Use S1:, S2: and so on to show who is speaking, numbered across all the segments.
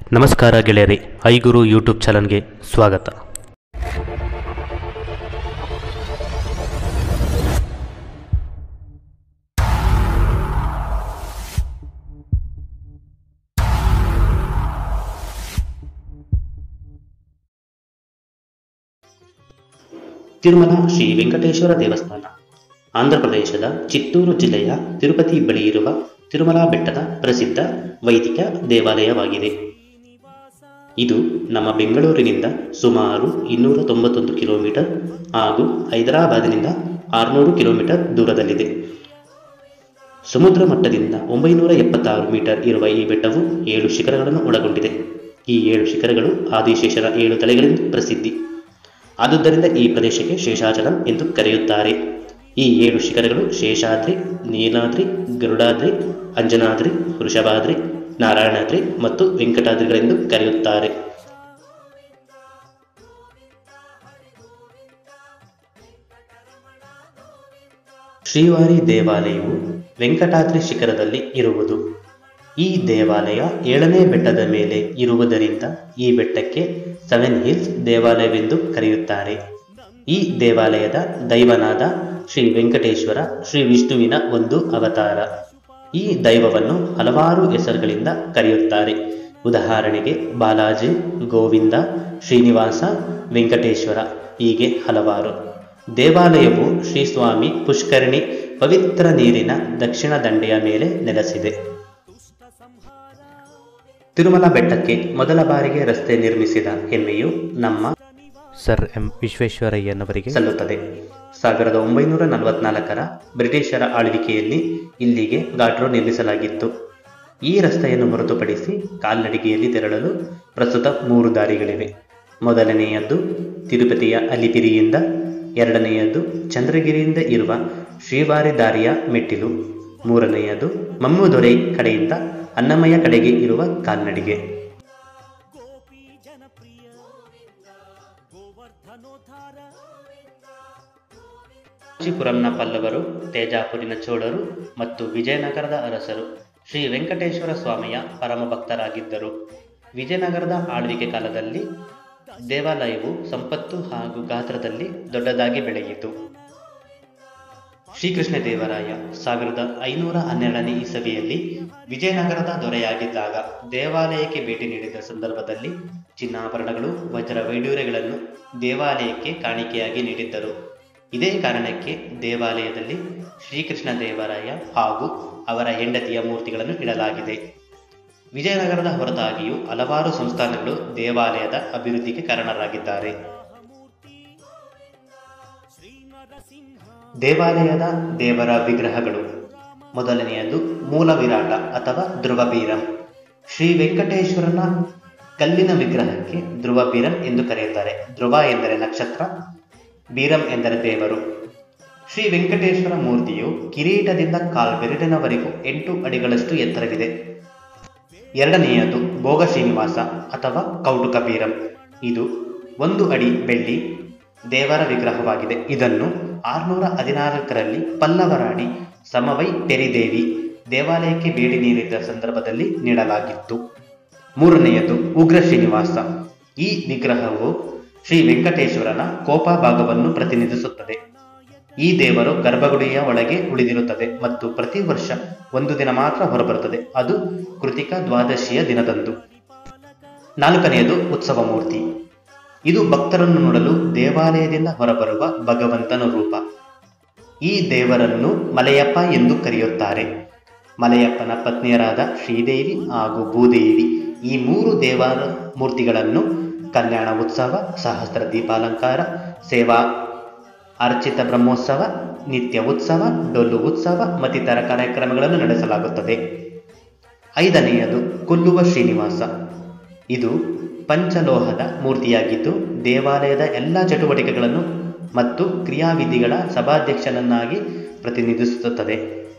S1: ನಮಸ್ಕಾರ ಗೆಳೆಯರಿ ಐಗುರು ಯೂಟ್ಯೂಬ್ ಚಾನಲ್ಗೆ ಸ್ವಾಗತ ತಿರುಮಲ ಶ್ರೀ ವೆಂಕಟೇಶ್ವರ ದೇವಸ್ಥಾನ ಆಂಧ್ರಪ್ರದೇಶದ ಚಿತ್ತೂರು ಜಿಲ್ಲೆಯ ತಿರುಪತಿ ಬಳಿ ಇರುವ ತಿರುಮಲ ಬೆಟ್ಟದ ಪ್ರಸಿದ್ಧ ವೈದಿಕ ದೇವಾಲಯವಾಗಿದೆ ಇದು ನಮ್ಮ ಬೆಂಗಳೂರಿನಿಂದ ಸುಮಾರು ಇನ್ನೂರ ತೊಂಬತ್ತೊಂದು ಕಿಲೋಮೀಟರ್ ಹಾಗೂ ಹೈದರಾಬಾದಿನಿಂದ ಆರುನೂರು ಕಿಲೋಮೀಟರ್ ದೂರದಲ್ಲಿದೆ ಸಮುದ್ರ ಮಟ್ಟದಿಂದ ಒಂಬೈನೂರ ಎಪ್ಪತ್ತಾರು ಮೀಟರ್ ಇರುವ ಈ ಬೆಟ್ಟವು ಏಳು ಶಿಖರಗಳನ್ನು ಒಳಗೊಂಡಿದೆ ಈ ಏಳು ಶಿಖರಗಳು ಆದಿಶೇಷರ ಏಳು ತಲೆಗಳೆಂದು ಪ್ರಸಿದ್ಧಿ ಆದುದರಿಂದ ಈ ಪ್ರದೇಶಕ್ಕೆ ಶೇಷಾಚಲಂ ಎಂದು ಕರೆಯುತ್ತಾರೆ ಈ ಏಳು ಶಿಖರಗಳು ಶೇಷಾದ್ರಿ ನೀಲಾದ್ರಿ ಗರುಡಾದ್ರಿ ಅಂಜನಾದ್ರಿ ವೃಷಭಾದ್ರಿ ನಾರಾಯಣಾದ್ರಿ ಮತ್ತು ವೆಂಕಟಾದ್ರಿಗಳೆಂದು ಕರೆಯುತ್ತಾರೆ ಶ್ರೀವಾರಿ ದೇವಾಲಯವು ವೆಂಕಟಾದ್ರಿ ಶಿಖರದಲ್ಲಿ ಇರುವುದು ಈ ದೇವಾಲಯ ಏಳನೇ ಬೆಟ್ಟದ ಮೇಲೆ ಇರುವುದರಿಂದ ಈ ಬೆಟ್ಟಕ್ಕೆ ಸೆವೆನ್ ಹಿಲ್ಸ್ ದೇವಾಲಯವೆಂದು ಕರೆಯುತ್ತಾರೆ ಈ ದೇವಾಲಯದ ದೈವನಾದ ಶ್ರೀ ವೆಂಕಟೇಶ್ವರ ಶ್ರೀ ವಿಷ್ಣುವಿನ ಒಂದು ಅವತಾರ ಈ ದೈವವನ್ನು ಹಲವಾರು ಹೆಸರುಗಳಿಂದ ಕರೆಯುತ್ತಾರೆ ಉದಾಹರಣೆಗೆ ಬಾಲಾಜಿ ಗೋವಿಂದ ಶ್ರೀನಿವಾಸ ವೆಂಕಟೇಶ್ವರ ಹೀಗೆ ಹಲವಾರು ದೇವಾಲಯವು ಶ್ರೀ ಸ್ವಾಮಿ ಪುಷ್ಕರಣಿ ಪವಿತ್ರ ನೀರಿನ ದಕ್ಷಿಣ ದಂಡೆಯ ಮೇಲೆ ನೆಲೆಸಿದೆ ತಿರುಮಲ ಬೆಟ್ಟಕ್ಕೆ ಮೊದಲ ಬಾರಿಗೆ ರಸ್ತೆ ನಿರ್ಮಿಸಿದ ಹೆಮ್ಮೆಯು ನಮ್ಮ ಸರ್ ಎಂ ವಿಶ್ವೇಶ್ವರಯ್ಯನವರಿಗೆ ಸಲ್ಲುತ್ತದೆ ಸಾವಿರದ ಒಂಬೈನೂರ ನಲವತ್ನಾಲ್ಕರ ಬ್ರಿಟಿಷರ ಆಳ್ವಿಕೆಯಲ್ಲಿ ಇಲ್ಲಿಗೆ ಘಾಟ್ರೋ ನಿರ್ಮಿಸಲಾಗಿತ್ತು ಈ ರಸ್ತೆಯನ್ನು ಹೊರತುಪಡಿಸಿ ಕಾಲ್ನಡಿಗೆಯಲ್ಲಿ ತೆರಳಲು ಪ್ರಸ್ತುತ ಮೂರು ದಾರಿಗಳಿವೆ ಮೊದಲನೆಯದ್ದು ತಿರುಪತಿಯ ಅಲಿಪಿರಿಯಿಂದ ಎರಡನೆಯದ್ದು ಚಂದ್ರಗಿರಿಯಿಂದ ಇರುವ ಶ್ರೀವಾರಿ ದಾರಿಯ ಮೆಟ್ಟಿಲು ಮೂರನೆಯದು ಮಮ್ಮುದೊರೈ ಕಡೆಯಿಂದ ಅನ್ನಮಯ್ಯ ಕಡೆಗೆ ಇರುವ ಕಾಲ್ನಡಿಗೆ ಕಾಂಚೀಪುರಂನ ಪಲ್ಲವರು ತೇಜಾಪುರಿನ ಚೋಳರು ಮತ್ತು ವಿಜಯನಗರದ ಅರಸರು ಶ್ರೀ ವೆಂಕಟೇಶ್ವರ ಸ್ವಾಮಿಯ ಪರಮ ಭಕ್ತರಾಗಿದ್ದರು ವಿಜಯನಗರದ ಆಳ್ವಿಕೆ ಕಾಲದಲ್ಲಿ ದೇವಾಲಯವು ಸಂಪತ್ತು ಹಾಗೂ ಗಾತ್ರದಲ್ಲಿ ದೊಡ್ಡದಾಗಿ ಬೆಳೆಯಿತು ಶ್ರೀಕೃಷ್ಣ ದೇವರಾಯ ಸಾವಿರದ ಐನೂರ ಹನ್ನೆರಡನೇ ಇಸವಿಯಲ್ಲಿ ವಿಜಯನಗರದ ದೊರೆಯಾಗಿದ್ದಾಗ ದೇವಾಲಯಕ್ಕೆ ಭೇಟಿ ನೀಡಿದ ಸಂದರ್ಭದಲ್ಲಿ ಚಿನ್ನಾಭರಣಗಳು ವಜ್ರ ವೈಡೂರ್ಯಗಳನ್ನು ದೇವಾಲಯಕ್ಕೆ ಕಾಣಿಕೆಯಾಗಿ ನೀಡಿದ್ದರು ಇದೇ ಕಾರಣಕ್ಕೆ ದೇವಾಲಯದಲ್ಲಿ ಶ್ರೀಕೃಷ್ಣ ದೇವರಾಯ ಹಾಗೂ ಅವರ ಹೆಂಡತಿಯ ಮೂರ್ತಿಗಳನ್ನು ಇಡಲಾಗಿದೆ ವಿಜಯನಗರದ ಹೊರತಾಗಿಯೂ ಹಲವಾರು ಸಂಸ್ಥಾನಗಳು ದೇವಾಲಯದ ಅಭಿವೃದ್ಧಿಗೆ ಕಾರಣರಾಗಿದ್ದಾರೆ ದೇವಾಲಯದ ದೇವರ ವಿಗ್ರಹಗಳು ಮೊದಲನೆಯದು ಮೂಲ ವಿರಾಟ ಅಥವಾ ಧ್ರುವ ಬೀರಂ ಶ್ರೀ ವೆಂಕಟೇಶ್ವರನ ಕಲ್ಲಿನ ವಿಗ್ರಹಕ್ಕೆ ಧ್ರುವ ಬೀರಂ ಎಂದು ಕರೆಯುತ್ತಾರೆ ಧ್ರುವ ಎಂದರೆ ನಕ್ಷತ್ರ ಬೀರಂ ಎಂದರೆ ದೇವರು ಶ್ರೀ ವೆಂಕಟೇಶ್ವರ ಮೂರ್ತಿಯು ಕಿರೀಟದಿಂದ ಕಾಲ್ಬೆರಳಿನವರೆಗೂ ಎಂಟು ಅಡಿಗಳಷ್ಟು ಎತ್ತರವಿದೆ ಎರಡನೆಯದು ಭೋಗ ಶ್ರೀನಿವಾಸ ಅಥವಾ ಕೌಟುಕ ಬೀರಂ ಇದು ಒಂದು ಅಡಿ ಬೆಳ್ಳಿ ದೇವರ ವಿಗ್ರಹವಾಗಿದೆ ಇದನ್ನು ಆರುನೂರ ಹದಿನಾಲ್ಕರಲ್ಲಿ ಪಲ್ಲವರಾಣಿ ಸಮವೈ ಪೆರಿದೇವಿ ದೇವಾಲಯಕ್ಕೆ ಭೇಟಿ ನೀಡಿದ ಸಂದರ್ಭದಲ್ಲಿ ನೀಡಲಾಗಿತ್ತು ಮೂರನೆಯದು ಉಗ್ರ ಶ್ರೀನಿವಾಸ ಈ ವಿಗ್ರಹವು ಶ್ರೀ ವೆಂಕಟೇಶ್ವರನ ಕೋಪ ಭಾಗವನ್ನು ಪ್ರತಿನಿಧಿಸುತ್ತದೆ ಈ ದೇವರು ಗರ್ಭಗುಡಿಯ ಒಳಗೆ ಉಳಿದಿರುತ್ತದೆ ಮತ್ತು ಪ್ರತಿ ವರ್ಷ ಒಂದು ದಿನ ಮಾತ್ರ ಹೊರಬರುತ್ತದೆ ಅದು ಕೃತಿಕ ದ್ವಾದಶಿಯ ದಿನದಂದು ನಾಲ್ಕನೆಯದು ಉತ್ಸವ ಮೂರ್ತಿ ಇದು ಭಕ್ತರನ್ನು ನೋಡಲು ದೇವಾಲಯದಿಂದ ಹೊರಬರುವ ಭಗವಂತನ ರೂಪ ಈ ದೇವರನ್ನು ಮಲಯಪ್ಪ ಎಂದು ಕರೆಯುತ್ತಾರೆ ಮಲಯಪ್ಪನ ಪತ್ನಿಯರಾದ ಶ್ರೀದೇವಿ ಹಾಗೂ ಭೂದೇವಿ ಈ ಮೂರು ದೇವರ ಮೂರ್ತಿಗಳನ್ನು ಕಲ್ಯಾಣ ಉತ್ಸವ ಸಹಸ್ರ ದೀಪಾಲಂಕಾರ ಸೇವಾ ಅರ್ಚಿತ ಬ್ರಹ್ಮೋತ್ಸವ ನಿತ್ಯ ಉತ್ಸವ ಡೊಳ್ಳು ಉತ್ಸವ ಮತ್ತಿತರ ಕಾರ್ಯಕ್ರಮಗಳನ್ನು ನಡೆಸಲಾಗುತ್ತದೆ ಐದನೆಯದು ಕೊಲ್ಲುವ ಶ್ರೀನಿವಾಸ ಇದು ಪಂಚಲೋಹದ ಮೂರ್ತಿಯಾಗಿದ್ದು ದೇವಾಲಯದ ಎಲ್ಲ ಚಟುವಟಿಕೆಗಳನ್ನು ಮತ್ತು ಕ್ರಿಯಾವಿಧಿಗಳ ಸಭಾಧ್ಯಕ್ಷನನ್ನಾಗಿ ಪ್ರತಿನಿಧಿಸುತ್ತದೆ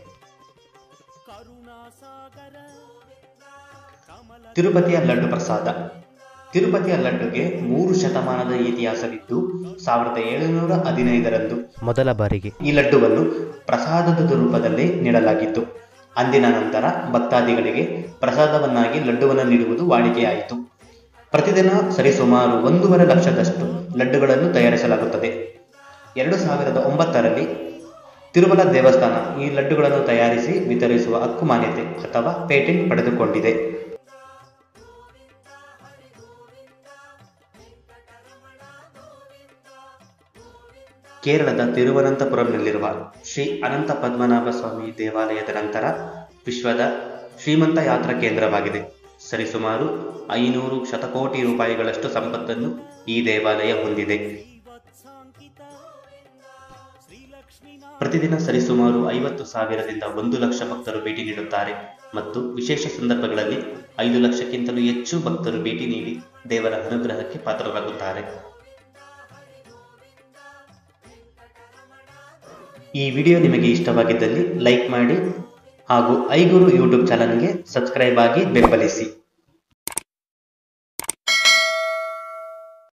S1: ತಿರುಪತಿಯ ಲಡ್ಡು ಪ್ರಸಾದ ತಿರುಪತಿಯ ಲಡ್ಡುಗೆ ಮೂರು ಶತಮಾನದ ಇತಿಹಾಸವಿದ್ದು ಸಾವಿರದ ಏಳುನೂರ ಹದಿನೈದರಂದು ಮೊದಲ ಬಾರಿಗೆ ಈ ಲಡ್ಡುವನ್ನು ಪ್ರಸಾದದ ರೂಪದಲ್ಲಿ ನೀಡಲಾಗಿತ್ತು ಅಂದಿನ ನಂತರ ಭಕ್ತಾದಿಗಳಿಗೆ ಪ್ರಸಾದವನ್ನಾಗಿ ಲಡ್ಡುವನ್ನು ನೀಡುವುದು ವಾಡಿಕೆಯಾಯಿತು ಪ್ರತಿದಿನ ಸರಿಸುಮಾರು ಒಂದೂವರೆ ಲಕ್ಷದಷ್ಟು ಲಡ್ಡುಗಳನ್ನು ತಯಾರಿಸಲಾಗುತ್ತದೆ ಎರಡು ಸಾವಿರದ ಒಂಬತ್ತರಲ್ಲಿ ತಿರುಮಲ ದೇವಸ್ಥಾನ ಈ ಲಡ್ಡುಗಳನ್ನು ತಯಾರಿಸಿ ವಿತರಿಸುವ ಹಕ್ಕು ಮಾನ್ಯತೆ ಅಥವಾ ಪೇಟೆಂಟ್ ಪಡೆದುಕೊಂಡಿದೆ ಕೇರಳದ ತಿರುವನಂತಪುರಂನಲ್ಲಿರುವ ಶ್ರೀ ಅನಂತ ಪದ್ಮನಾಭ ಸ್ವಾಮಿ ದೇವಾಲಯದ ನಂತರ ವಿಶ್ವದ ಶ್ರೀಮಂತ ಯಾತ್ರಾ ಕೇಂದ್ರವಾಗಿದೆ ಸರಿಸುಮಾರು ಐನೂರು ಶತಕೋಟಿ ರೂಪಾಯಿಗಳಷ್ಟು ಸಂಪತ್ತನ್ನು ಈ ದೇವಾಲಯ ಹೊಂದಿದೆ ಪ್ರತಿದಿನ ಸರಿಸುಮಾರು ಐವತ್ತು ಸಾವಿರದಿಂದ ಒಂದು ಲಕ್ಷ ಭಕ್ತರು ಭೇಟಿ ನೀಡುತ್ತಾರೆ ಮತ್ತು ವಿಶೇಷ ಸಂದರ್ಭಗಳಲ್ಲಿ ಐದು ಲಕ್ಷಕ್ಕಿಂತಲೂ ಹೆಚ್ಚು ಭಕ್ತರು ಭೇಟಿ ನೀಡಿ ದೇವರ ಅನುಗ್ರಹಕ್ಕೆ ಪಾತ್ರರಾಗುತ್ತಾರೆ ಈ ವಿಡಿಯೋ ನಿಮಗೆ ಇಷ್ಟವಾಗಿದ್ದಲ್ಲಿ ಲೈಕ್ ಮಾಡಿ ಹಾಗೂ ಐಗುರು ಯೂಟ್ಯೂಬ್ ಚಾನಲ್ಗೆ ಸಬ್ಸ್ಕ್ರೈಬ್ ಆಗಿ ಬೆಂಬಲಿಸಿ